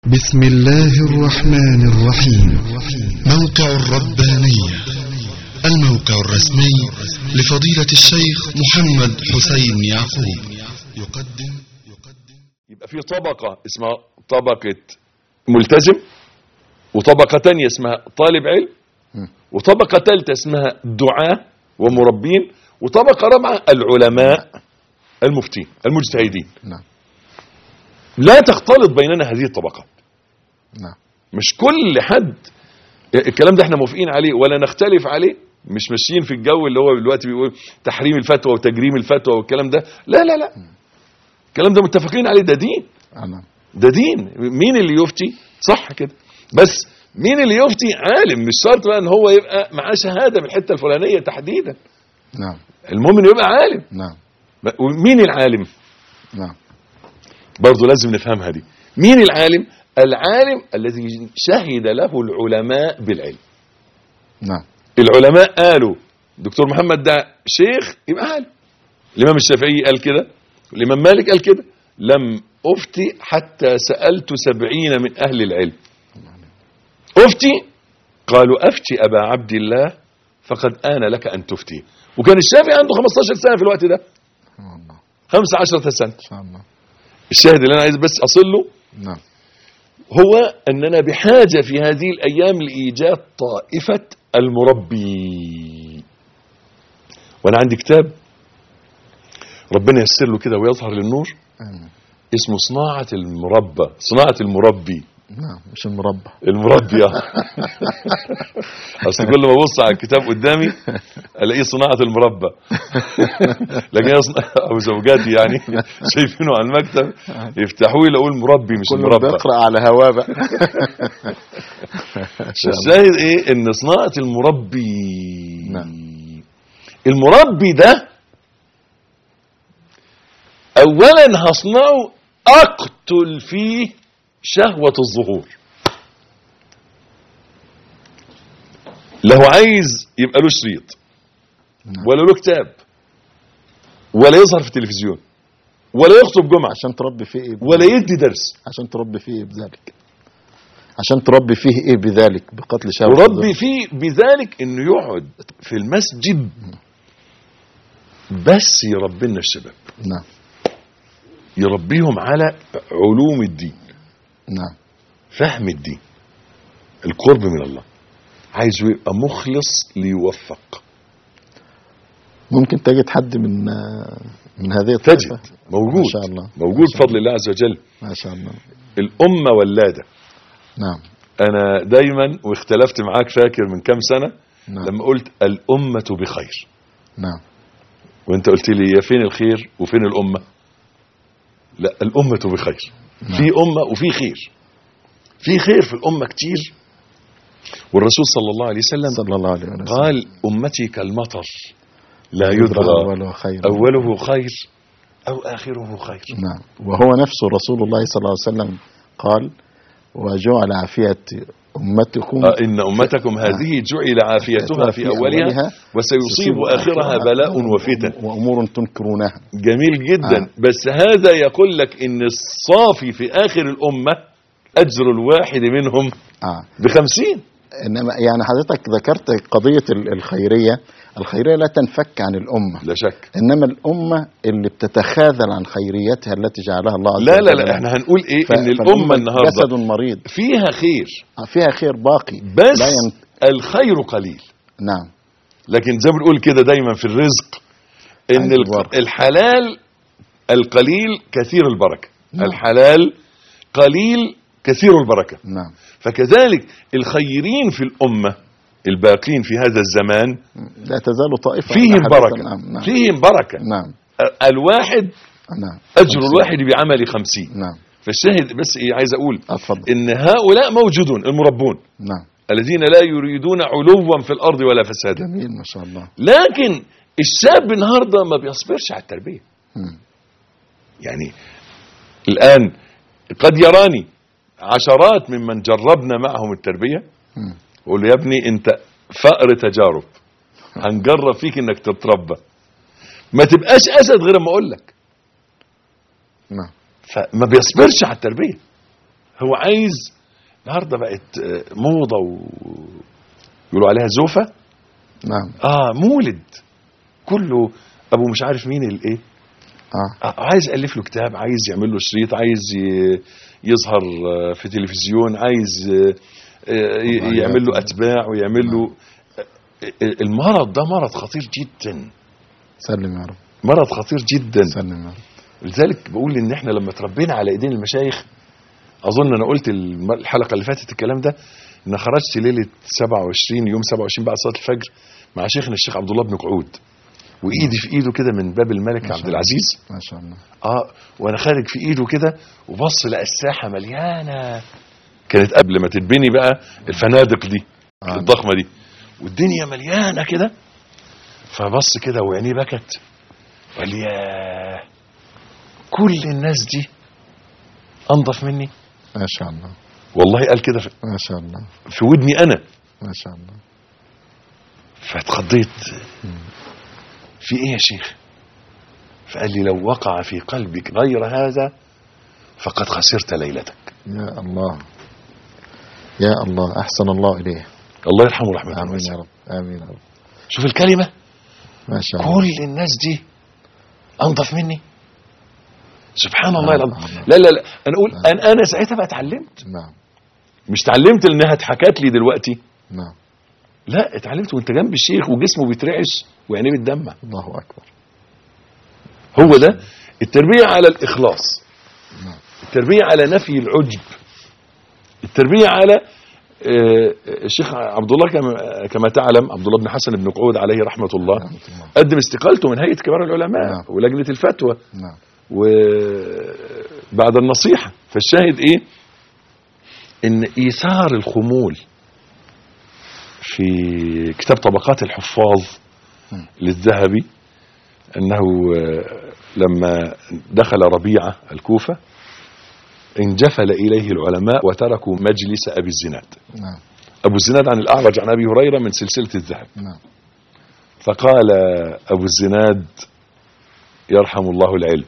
بسم الله الرحمن الرحيم موقع الربانية الموقع الرسمي لفضيلة الشيخ محمد حسين يعقوب يقدم يبقى في طبقة اسمها طبقة ملتزم وطبقة تانية اسمها طالب علم وطبقة تالتة اسمها دعاة ومربين وطبقة رابعة العلماء المفتين المجتهدين نعم لا تختلط بيننا هذه الطبقات نعم مش كل حد الكلام ده احنا موافقين عليه ولا نختلف عليه مش ماشيين في الجو اللي هو دلوقتي بيقول تحريم الفتوى وتجريم الفتوى والكلام ده لا لا لا الكلام ده متفقين عليه ده دين آه، نعم ده دين مين اللي يفتي صح كده بس مين اللي يفتي عالم مش شرط بقى ان هو يبقى معاه شهاده من الحته الفلانيه تحديدا نعم المهم انه يبقى عالم نعم ومين العالم نعم برضه لازم نفهمها دي مين العالم العالم الذي شهد له العلماء بالعلم نعم العلماء قالوا دكتور محمد ده شيخ يبقى عالم الامام الشافعي قال كده الامام مالك قال كده لم افتي حتى سالت سبعين من اهل العلم افتي قالوا افتي ابا عبد الله فقد ان لك ان تفتي وكان الشافعي عنده 15 سنه في الوقت ده آه، الله 15 سنه ان شاء الله الشاهد اللي انا عايز بس اصل له نعم هو أننا بحاجة في هذه الأيام لإيجاد طائفة المربي وأنا عندي كتاب ربنا ييسر له كده ويظهر للنور آمين. اسمه صناعة المربى صناعة المربي نعم مش المربع المربي آه. اصل كل ما ابص على الكتاب قدامي الاقيه صناعه المربى لكن أنا صنا- او زوجاتي يعني شايفينه على المكتب يفتحوه يلاقوه المربي مش كله المربى بيقرا على هواه بقى ان شاء الله الشاهد ايه ان صناعة المربي نعم. المربي ده اولا هصنعه اقتل فيه شهوة الظهور لو عايز يبقى له شريط نعم. ولا له كتاب ولا يظهر في التلفزيون ولا يخطب جمعة عشان تربي فيه ايه ولا يدي درس عشان تربي فيه ايه بذلك عشان تربي فيه ايه بذلك بقتل شهوة وربي الظهر. فيه بذلك انه يقعد في المسجد بس يربي لنا الشباب نعم يربيهم على علوم الدين نعم فهم الدين القرب من الله عايزه يبقى مخلص ليوفق ممكن تجد حد من آه، من هذه تجد الطائفة موجود ما شاء الله موجود ما شاء بفضل الله عز وجل ما شاء الله الأمة ولادة نعم أنا دايما واختلفت معاك فاكر من كام سنة نعم لما قلت الأمة بخير نعم وانت قلت لي يا فين الخير وفين الأمة لا الأمة بخير نعم. في أمة وفي خير في خير في الأمة كتير والرسول صلى الله عليه وسلم صلى الله عليه وسلم قال أمتي كالمطر لا يدرى أوله خير أوله خير أو آخره خير نعم وهو نفسه رسول الله صلى الله عليه وسلم قال وجعل عافية أمتكم آه، إن أمتكم هذه جعل عافيتها في أولها وسيصيب آخرها بلاء وفتن وأمور تنكرونها جميل جدا آه. بس هذا يقول لك إن الصافي في آخر الأمة أجر الواحد منهم آه. بخمسين إنما يعني حضرتك ذكرت قضية ال- الخيرية الخيرية لا تنفك عن الأمة لا شك إنما الأمة اللي بتتخاذل عن خيريتها التي جعلها الله عز لا لا وجل لا احنا هنقول ايه ف- ان الامه النهارده جسد مريض فيها خير فيها خير باقي بس لا ين... الخير قليل نعم لكن زي ما بنقول كده دايما في الرزق ان عند الق- الورق. الحلال القليل كثير البركه نعم. الحلال قليل كثير البركه نعم فكذلك الخيرين في الامه الباقين في هذا الزمان لا تزال طائفة فيهم حديثاً. بركه نعم نعم فيهم بركه نعم ال- الواحد نعم اجر الواحد بعمل خمسين نعم فالشاهد بس ايه عايز اقول اتفضل ان هؤلاء موجودون المربون نعم الذين لا يريدون علوا في الارض ولا فسادا جميل ما شاء الله لكن الشاب النهارده ما بيصبرش على التربيه مم. يعني الان قد يراني عشرات ممن جربنا معهم التربيه مم. اقول له يا ابني انت فقر تجارب هنجرب فيك انك تتربى ما تبقاش اسد غير ما اقول لك نعم فما بيصبرش على التربيه هو عايز النهارده بقت آه، موضه و يقولوا عليها زوفه نعم اه مولد كله ابو مش عارف مين الايه اه آه، عايز يالف له كتاب عايز يعمل له شريط عايز ي- يظهر آه، في تلفزيون عايز آه، آه، ي- والله يعمل له يا- اتباع ويعمل له آه، المرض ده مرض خطير جدا سلم يا رب مرض خطير جدا سلم يا رب لذلك بقول ان احنا لما تربينا على ايدين المشايخ اظن انا قلت الم- الحلقه اللي فاتت الكلام ده ان خرجت ليله 27 يوم 27 بعد صلاه الفجر مع شيخنا الشيخ عبد الله بن قعود وايدي في ايده كده من باب الملك ما شاء عبد الله. العزيز ما شاء الله اه وانا خارج في ايده كده وبص لقى الساحه مليانه كانت قبل ما تتبني بقى الفنادق دي آه. الضخمه دي والدنيا مليانه كده فبص كده وعينيه بكت قال ياه كل الناس دي انضف مني ما شاء الله والله قال كده في- ما شاء الله في ودني انا ما شاء الله فاتخضيت في ايه يا شيخ فقال لي لو وقع في قلبك غير هذا فقد خسرت ليلتك يا الله يا الله احسن الله اليه الله يرحمه رحمه الله امين يا واسعة. رب امين يا رب شوف الكلمة ما شاء الله كل الناس دي انضف مني سبحان الله آه، العظيم آه. لا لا لا انا اقول انا انا ساعتها بقى اتعلمت نعم مش اتعلمت لانها اتحكت لي دلوقتي نعم لا اتعلمت وانت جنب الشيخ وجسمه بيترعش وعينيه بتدمع الله اكبر هو ده التربية على الإخلاص نعم. التربية على نفي العجب التربية على آه، الشيخ عبد الله كما, كما تعلم عبد الله بن حسن بن قعود عليه رحمة الله رحمة الله قدم استقالته من هيئة كبار العلماء نعم. ولجنة الفتوى نعم وبعد النصيحة فالشاهد ايه ان ايثار الخمول في كتاب طبقات الحفاظ مم. للذهبي انه آه، لما دخل ربيعة الكوفة انجفل اليه العلماء وتركوا مجلس ابي الزناد نعم ابو الزناد عن الاعرج عن ابي هريرة من سلسلة الذهب نعم فقال ابو الزناد يرحم الله العلم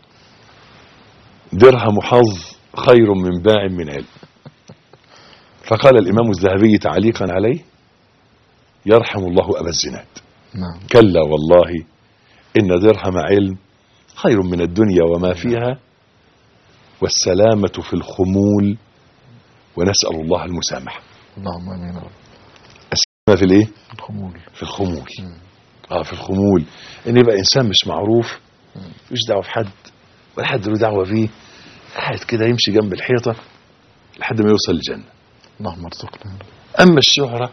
درهم حظ خير من باع من علم فقال الامام الذهبي تعليقا عليه يرحم الله ابا الزناد نعم كلا والله ان درهم علم خير من الدنيا وما فيها والسلامة في الخمول ونسأل الله المسامحة اللهم امين يا رب السلامة في الايه الخمول في الخمول مم. اه في الخمول ان يبقى انسان مش معروف مش دعوه بحد ولا حد له دعوه بيه قاعد كده يمشي جنب الحيطه لحد ما يوصل الجنه اللهم ارزقنا يا رب اما الشهره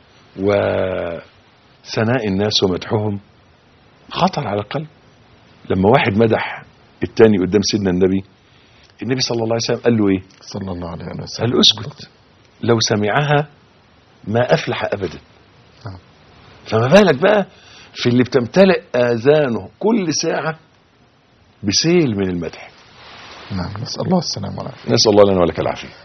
وثناء الناس ومدحهم خطر على القلب لما واحد مدح التاني قدام سيدنا النبي النبي صلى الله عليه وسلم قال له ايه صلى الله عليه وسلم قال له اسكت لو سمعها ما افلح ابدا نعم. فما بالك بقى في اللي بتمتلئ اذانه كل ساعه بسيل من المدح نعم نسال الله السلامه والعافيه نسال الله لنا ولك العافيه